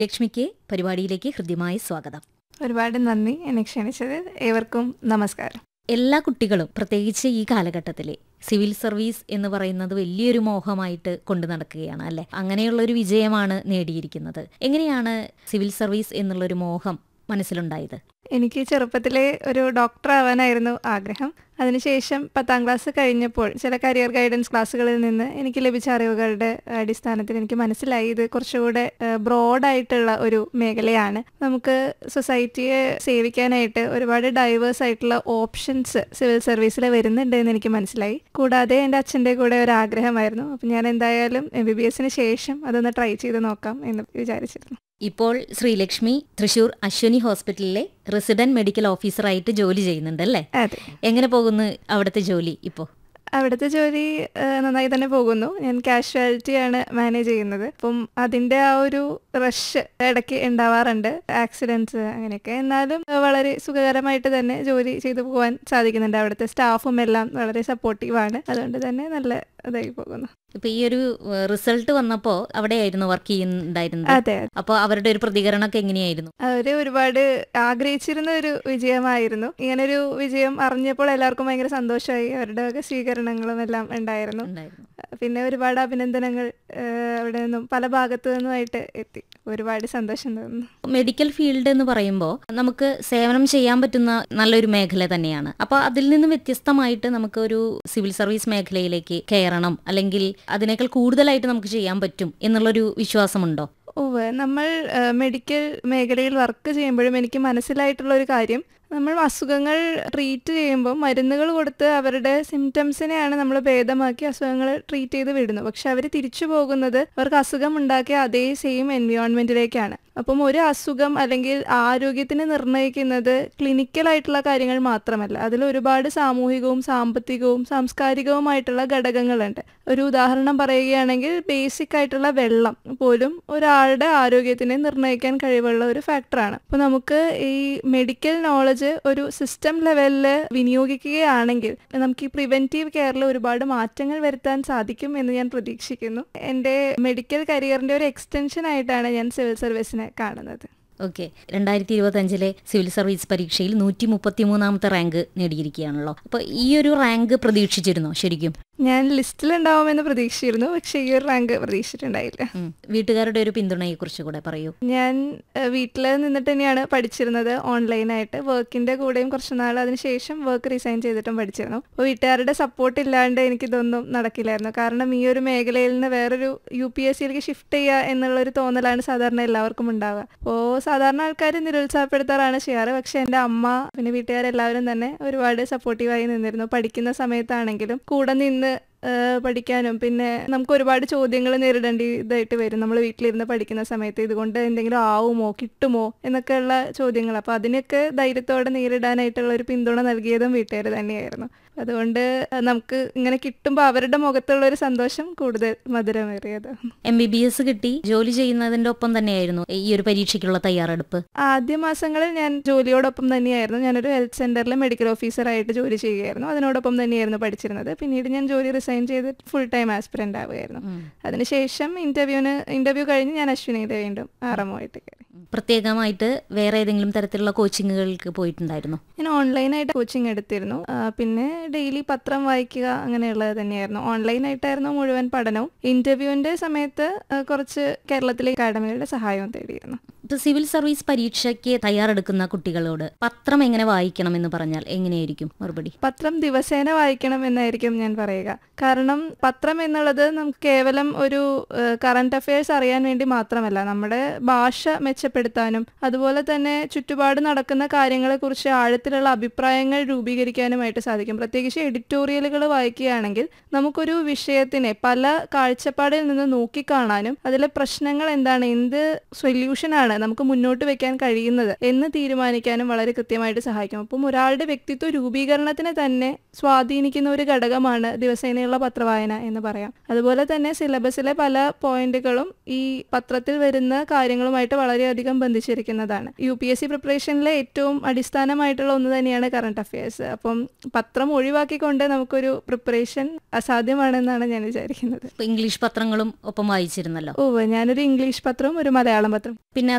ലക്ഷ്മിക്ക് പരിപാടിയിലേക്ക് ഹൃദ്യമായ സ്വാഗതം ഒരുപാട് നന്ദി എന്നെ ക്ഷണിച്ചത് ഏവർക്കും നമസ്കാരം എല്ലാ കുട്ടികളും പ്രത്യേകിച്ച് ഈ കാലഘട്ടത്തിൽ സിവിൽ സർവീസ് എന്ന് പറയുന്നത് വലിയൊരു മോഹമായിട്ട് കൊണ്ടു നടക്കുകയാണ് അല്ലെ അങ്ങനെയുള്ള ഒരു വിജയമാണ് നേടിയിരിക്കുന്നത് എങ്ങനെയാണ് സിവിൽ സർവീസ് എന്നുള്ളൊരു മോഹം മനസ്സിലുണ്ടായത് എനിക്ക് ചെറുപ്പത്തിലെ ഒരു ഡോക്ടർ ആവാനായിരുന്നു ആഗ്രഹം അതിനുശേഷം പത്താം ക്ലാസ് കഴിഞ്ഞപ്പോൾ ചില കരിയർ ഗൈഡൻസ് ക്ലാസ്സുകളിൽ നിന്ന് എനിക്ക് ലഭിച്ച അറിവുകളുടെ അടിസ്ഥാനത്തിൽ എനിക്ക് മനസ്സിലായി ഇത് കുറച്ചുകൂടെ ബ്രോഡായിട്ടുള്ള ഒരു മേഖലയാണ് നമുക്ക് സൊസൈറ്റിയെ സേവിക്കാനായിട്ട് ഒരുപാട് ഡൈവേഴ്സ് ആയിട്ടുള്ള ഓപ്ഷൻസ് സിവിൽ സർവീസിൽ വരുന്നുണ്ട് എന്ന് എനിക്ക് മനസ്സിലായി കൂടാതെ എൻ്റെ അച്ഛൻ്റെ കൂടെ ഒരു ആഗ്രഹമായിരുന്നു അപ്പം ഞാൻ എന്തായാലും എം ബി ബി എസിന് ശേഷം അതൊന്ന് ട്രൈ ചെയ്ത് നോക്കാം എന്ന് വിചാരിച്ചിരുന്നു ഇപ്പോൾ ശ്രീലക്ഷ്മി തൃശൂർ അശ്വനി ഹോസ്പിറ്റലിലെ റെസിഡന്റ് മെഡിക്കൽ ഓഫീസറായിട്ട് ജോലി ചെയ്യുന്നുണ്ട് അല്ലേ അതെ എങ്ങനെ പോകുന്നു അവിടുത്തെ ജോലി ഇപ്പോൾ അവിടുത്തെ ജോലി ആ, നന്നായി തന്നെ പോകുന്നു ഞാൻ കാഷ്വാലിറ്റി ആണ് മാനേജ് ചെയ്യുന്നത് അപ്പം അതിന്റെ ആ ഒരു റഷ് ഇടയ്ക്ക് ഉണ്ടാവാറുണ്ട് ആക്സിഡൻസ് അങ്ങനെയൊക്കെ എന്നാലും ആ, വളരെ സുഖകരമായിട്ട് തന്നെ ജോലി ചെയ്തു പോകാൻ സാധിക്കുന്നുണ്ട് അവിടുത്തെ സ്റ്റാഫും എല്ലാം വളരെ സപ്പോർട്ടീവാണ് അതുകൊണ്ട് തന്നെ നല്ല ഇതായി പോകുന്നു ഇപ്പൊ ഈ ഒരു റിസൾട്ട് വന്നപ്പോ അവിടെയായിരുന്നു വർക്ക് ചെയ്യുന്നുണ്ടായിരുന്നത് അതെ അപ്പോൾ അവരുടെ ഒരു പ്രതികരണമൊക്കെ എങ്ങനെയായിരുന്നു അവര് ഒരുപാട് ആഗ്രഹിച്ചിരുന്ന ഒരു വിജയമായിരുന്നു ഇങ്ങനൊരു വിജയം അറിഞ്ഞപ്പോൾ എല്ലാവർക്കും ഭയങ്കര സന്തോഷമായി അവരുടെ വക സ്വീകരണങ്ങളും എല്ലാം ഉണ്ടായിരുന്നു ഉണ്ടായിരുന്നു പിന്നെ ഒരുപാട് അഭിനന്ദനങ്ങൾ ആ, അവിടെ നിന്നും പല ഭാഗത്തു നിന്നുമായിട്ട് എത്തി ഒരുപാട് സന്തോഷം തോന്നുന്നു മെഡിക്കൽ ഫീൽഡ് എന്ന് പറയുമ്പോൾ നമുക്ക് സേവനം ചെയ്യാൻ പറ്റുന്ന നല്ലൊരു മേഖല തന്നെയാണ് അപ്പോൾ അതിൽ നിന്ന് വ്യത്യസ്തമായിട്ട് നമുക്ക് ഒരു സിവിൽ സർവീസ് മേഖലയിലേക്ക് കയറണം അല്ലെങ്കിൽ അതിനേക്കാൾ കൂടുതലായിട്ട് നമുക്ക് ചെയ്യാൻ പറ്റും എന്നുള്ളൊരു വിശ്വാസമുണ്ടോ ഉവ്വ് നമ്മൾ ആ, മെഡിക്കൽ മേഖലയിൽ വർക്ക് ചെയ്യുമ്പോഴും എനിക്ക് മനസ്സിലായിട്ടുള്ള ഒരു കാര്യം നമ്മൾ അസുഖങ്ങൾ ട്രീറ്റ് ചെയ്യുമ്പോൾ മരുന്നുകൾ കൊടുത്ത് അവരുടെ സിംറ്റംസിനെയാണ് നമ്മൾ ഭേദമാക്കി അസുഖങ്ങൾ ട്രീറ്റ് ചെയ്ത് വിടുന്നു പക്ഷെ അവർ തിരിച്ചു പോകുന്നത് അവർക്ക് അസുഖം ഉണ്ടാക്കിയ അതേ സെയിം എൻവയോൺമെന്റിലേക്കാണ് അപ്പം ഒരു അസുഖം അല്ലെങ്കിൽ ആരോഗ്യത്തിന് നിർണ്ണയിക്കുന്നത് ക്ലിനിക്കലായിട്ടുള്ള കാര്യങ്ങൾ മാത്രമല്ല അതിൽ ഒരുപാട് സാമൂഹികവും സാമ്പത്തികവും സാംസ്കാരികവുമായിട്ടുള്ള ഘടകങ്ങളുണ്ട് ഒരു ഉദാഹരണം പറയുകയാണെങ്കിൽ ബേസിക് ആയിട്ടുള്ള വെള്ളം പോലും ഒരാളുടെ ആരോഗ്യത്തിനെ നിർണ്ണയിക്കാൻ കഴിവുള്ള ഒരു ഫാക്ടറാണ് അപ്പോൾ നമുക്ക് ഈ മെഡിക്കൽ നോളജ് ഒരു സിസ്റ്റം ലെവലിൽ വിനിയോഗിക്കുകയാണെങ്കിൽ നമുക്ക് ഈ പ്രിവെന്റീവ് കെയറിൽ ഒരുപാട് മാറ്റങ്ങൾ വരുത്താൻ സാധിക്കും എന്ന് ഞാൻ പ്രതീക്ഷിക്കുന്നു എൻ്റെ മെഡിക്കൽ കരിയറിന്റെ ഒരു എക്സ്റ്റൻഷൻ ആയിട്ടാണ് ഞാൻ സിവിൽ സർവീസിനെ കാണുന്നത് ഓക്കെ രണ്ടായിരത്തി ഇരുപത്തി അഞ്ചിലെ സിവിൽ സർവീസ് പരീക്ഷയിൽ നൂറ്റി മുപ്പത്തി മൂന്നാമത്തെ റാങ്ക് നേടിയിരിക്കുകയാണല്ലോ അപ്പോൾ ഈ ഒരു റാങ്ക് പ്രതീക്ഷിച്ചിരുന്നോ ശരിക്കും ഞാൻ ലിസ്റ്റിലുണ്ടാവുമെന്ന് പ്രതീക്ഷിച്ചിരുന്നു പക്ഷേ ഈ ഒരു റാങ്ക് പ്രതീക്ഷിച്ചിട്ടുണ്ടായില്ല ഉം. വീട്ടുകാരുടെ ഒരു പിന്തുണയെ കുറിച്ച് കൂടെ പറയൂ ഞാൻ വീട്ടിൽ നിന്നിട്ട് തന്നെയാണ് പഠിച്ചിരുന്നത് ഓൺലൈനായിട്ട് വർക്കിന്റെ കൂടെയും കുറച്ച് നാൾ അതിനുശേഷം വർക്ക് റിസൈൻ ചെയ്തിട്ടും പഠിച്ചിരുന്നു അപ്പോൾ വീട്ടുകാരുടെ സപ്പോർട്ട് ഇല്ലാണ്ട് എനിക്കിതൊന്നും നടക്കില്ലായിരുന്നു കാരണം ഈ ഒരു മേഖലയിൽ നിന്ന് വേറൊരു യു പി എസ് സിയിലേക്ക് ഷിഫ്റ്റ് ചെയ്യുക എന്നുള്ളൊരു തോന്നലാണ് സാധാരണ എല്ലാവർക്കും ഉണ്ടാവുക അപ്പോൾ സാധാരണ ആൾക്കാർ നിരുത്സാഹപ്പെടുത്താറാണ് ചെയ്യാറ് പക്ഷെ എൻ്റെ അമ്മ പിന്നെ വീട്ടുകാരെല്ലാവരും തന്നെ ഒരുപാട് സപ്പോർട്ടീവായി നിന്നിരുന്നു പഠിക്കുന്ന സമയത്താണെങ്കിലും കൂടെ നിന്ന് ഏഹ് പഠിക്കാനും പിന്നെ നമുക്ക് ഒരുപാട് ചോദ്യങ്ങൾ നേരിടേണ്ടി ഇതായിട്ട് വരും നമ്മൾ വീട്ടിലിരുന്ന് പഠിക്കുന്ന സമയത്ത് ഇതുകൊണ്ട് എന്തെങ്കിലും ആവുമോ കിട്ടുമോ എന്നൊക്കെയുള്ള ചോദ്യങ്ങൾ അപ്പോൾ അതിനൊക്കെ ധൈര്യത്തോടെ നേരിടാനായിട്ടുള്ള ഒരു പിന്തുണ നൽകിയതും വീട്ടുകാർ തന്നെയായിരുന്നു അതുകൊണ്ട് നമുക്ക് ഇങ്ങനെ കിട്ടുമ്പോൾ അവരുടെ മുഖത്തുള്ള ഒരു സന്തോഷം കൂടുതൽ മധുരമേറിയതാണ് എം ബി ബി എസ് കിട്ടി ജോലി ചെയ്യുന്നതിന്റെ ഒപ്പം തന്നെയായിരുന്നു ഈ ഒരു പരീക്ഷയ്ക്കുള്ള തയ്യാറെടുപ്പ് ആദ്യ മാസങ്ങളിൽ ഞാൻ ജോലിയോടൊപ്പം തന്നെയായിരുന്നു ഞാനൊരു ഹെൽത്ത് സെന്ററിൽ മെഡിക്കൽ ഓഫീസറായിട്ട് ജോലി ചെയ്യുകയായിരുന്നു അതിനോടൊപ്പം തന്നെയായിരുന്നു പഠിച്ചിരുന്നത് പിന്നീട് ഞാൻ ജോലി റിസൈൻ ചെയ്ത് ഫുൾ ടൈം ആസ്പിറൻ്റ് ആവുകയായിരുന്നു ഉം. അതിനുശേഷം ഇന്റർവ്യൂവിന് ഇന്റർവ്യൂ കഴിഞ്ഞ് ഞാൻ അശ്വിനിയുടെ വീണ്ടും ആറമോ ആയിട്ട് കയറി പ്രത്യേകമായിട്ട് വേറെ ഏതെങ്കിലും തരത്തിലുള്ള കോച്ചിങ്ങുകൾക്ക് പോയിട്ടുണ്ടായിരുന്നോ ഞാൻ ഓൺലൈനായിട്ട് കോച്ചിങ് എടുത്തിരുന്നു ആ, പിന്നെ ഡെയിലി പത്രം വായിക്കുക അങ്ങനെയുള്ളത് തന്നെയായിരുന്നു ഓൺലൈനായിട്ടായിരുന്നു മുഴുവൻ പഠനവും ഇന്റർവ്യൂവിന്റെ സമയത്ത് ആ, കുറച്ച് കേരളത്തിലെ അക്കാഡമികളുടെ സഹായവും തേടിയിരുന്നു ഇപ്പൊ സിവിൽ സർവീസ് പരീക്ഷയ്ക്ക് തയ്യാറെടുക്കുന്ന കുട്ടികളോട് പത്രം എങ്ങനെ വായിക്കണം എന്ന് പറഞ്ഞാൽ എങ്ങനെയായിരിക്കും മറുപടി പത്രം ദിവസേന വായിക്കണം എന്നായിരിക്കും ഞാൻ പറയുക കാരണം പത്രം എന്നുള്ളത് നമുക്ക് കേവലം ഒരു കറണ്ട് അഫയേഴ്സ് അറിയാൻ വേണ്ടി മാത്രമല്ല നമ്മുടെ ഭാഷ മെച്ചപ്പെടുത്താനും അതുപോലെ തന്നെ ചുറ്റുപാട് നടക്കുന്ന കാര്യങ്ങളെക്കുറിച്ച് ആഴത്തിലുള്ള അഭിപ്രായങ്ങൾ രൂപീകരിക്കാനുമായിട്ട് സാധിക്കും പ്രത്യേകിച്ച് എഡിറ്റോറിയലുകൾ വായിക്കുകയാണെങ്കിൽ നമുക്കൊരു വിഷയത്തിനെ പല കാഴ്ചപ്പാടിൽ നിന്ന് നോക്കിക്കാണാനും അതിലെ പ്രശ്നങ്ങൾ എന്താണ് എന്ത് സൊല്യൂഷനാണ് നമുക്ക് മുന്നോട്ട് വെക്കാൻ കഴിയുന്നത് എന്ന് തീരുമാനിക്കാനും വളരെ കൃത്യമായിട്ട് സഹായിക്കും അപ്പം ഒരാളുടെ വ്യക്തിത്വ രൂപീകരണത്തിനെ തന്നെ സ്വാധീനിക്കുന്ന ഒരു ഘടകമാണ് ദിവസേനയുള്ള പത്രവായന എന്ന് പറയാം അതുപോലെ തന്നെ സിലബസിലെ പല പോയിന്റുകളും ഈ പത്രത്തിൽ വരുന്ന കാര്യങ്ങളുമായിട്ട് വളരെയധികം ബന്ധിച്ചിരിക്കുന്നതാണ് യു പി എസ് സി പ്രിപ്പറേഷനിലെ ഏറ്റവും അടിസ്ഥാനമായിട്ടുള്ള ഒന്ന് തന്നെയാണ് കറണ്ട് അഫയേഴ്സ് അപ്പം പത്രം ഒഴിവാക്കിക്കൊണ്ട് നമുക്കൊരു പ്രിപ്പറേഷൻ അസാധ്യമാണെന്നാണ് ഞാൻ വിചാരിക്കുന്നത് ഇപ്പൊ ഇംഗ്ലീഷ് പത്രങ്ങളും ഒപ്പം വായിച്ചിരുന്നല്ലോ ഓ ഞാനൊരു ഇംഗ്ലീഷ് പത്രവും ഒരു മലയാളം പത്രം പിന്നെ